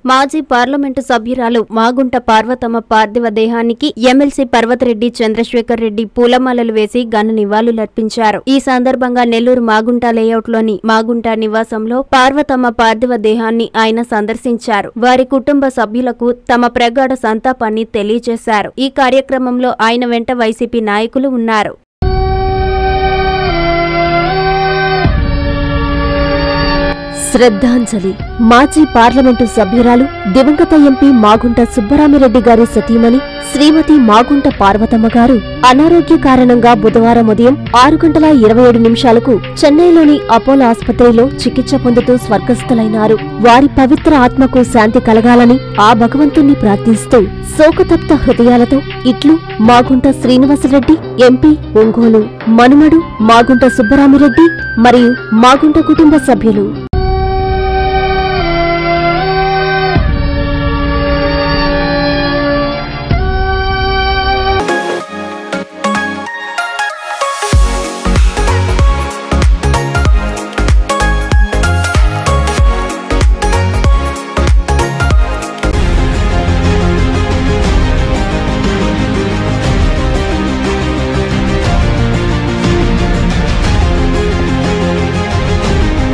మాజీ పార్లమెంటు సభ్యురాలు మాగుంట పార్వతమ్మ పార్థివ దేహానికి ఎమ్మెల్సీ పర్వతరెడ్డి చంద్రశేఖర్ రెడ్డి పూలమాలలు వేసి ఘన నివాళులర్పించారు ఈ సందర్భంగా నెల్లూరు మాగుంట లేఅవుట్లోని మాగుంట నివాసంలో పార్వతమ్మ పార్థివ దేహాన్ని ఆయన సందర్శించారు వారి కుటుంబ సభ్యులకు తమ ప్రగాఢ సంతాపాన్ని తెలియజేశారు ఈ కార్యక్రమంలో ఆయన వెంట వైసీపీ నాయకులు ఉన్నారు శ్రద్ధాంజలి మాజీ పార్లమెంటు సభ్యురాలు దివంగత ఎంపీ మాగుంట సుబ్బరామిరెడ్డి గారి సతీమణి శ్రీమతి మాగుంట పార్వతమ్మ గారు అనారోగ్య కారణంగా బుధవారం ఉదయం ఆరు గంటల ఇరవై ఏడు నిమిషాలకు చెన్నైలోని అపోలో ఆసుపత్రిలో చికిత్స పొందుతూ స్వర్గస్థులైనారు వారి పవిత్ర ఆత్మకు శాంతి కలగాలని ఆ భగవంతుణ్ణి ప్రార్థిస్తూ శోకతప్త హృదయాలతో ఇట్లు మాగుంట శ్రీనివాసరెడ్డి ఎంపీ ఒంగోలు మనుమడు మాగుంట సుబ్బరామిరెడ్డి మరియు మాగుంట కుటుంబ సభ్యులు